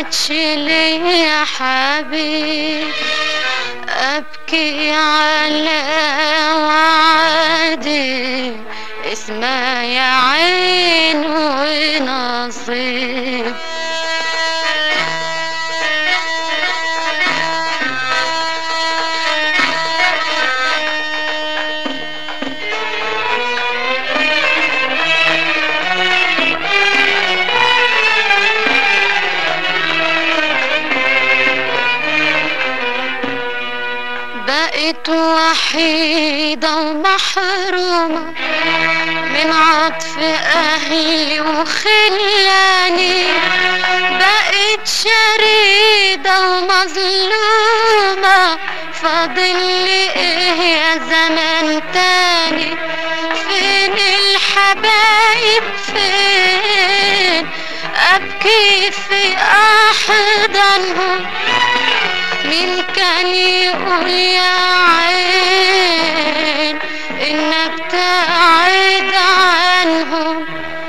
عادش ليا حبيب ابكي على وعدي اسمع يا عين ونصيب بقيت وحيدة ومحرومة من عطف أهلي وخلاني بقيت شريدة ومظلومة فاضل لي إيه يا زمان تاني فين الحبايب فين أبكي في أحضانهم مين كان يقول يا عين انك تبعد عنهم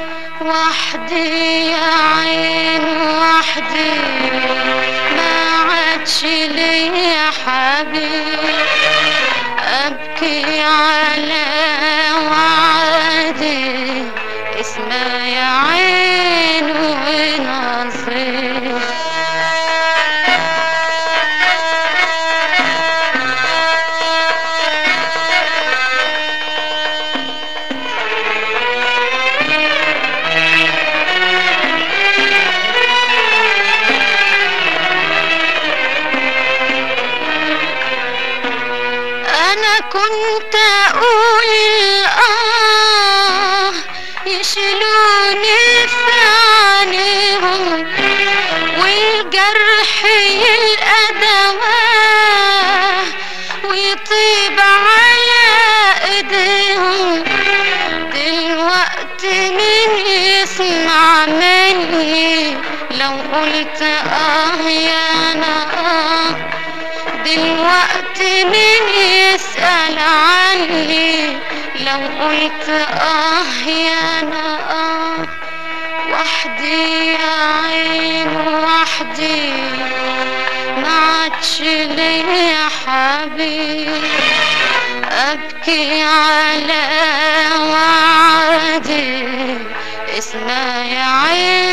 وحدي يا عين وحدي ما عادش ليا حبيب ابكي على وعدي اسمع يا عين ونصيب انا كنت اقول اه يشيلوني في عينيهم والجرح يلقى دواء ويطيب على ايديهم دلوقتي مين يسمع مني لو قلت اه يا انا اه دلوقتي مين يسأل عني لو قلت اه يا انا اه وحدي يا عين وحدي ما عادش ليا حبيب ابكي على وعدي اسمع يا عين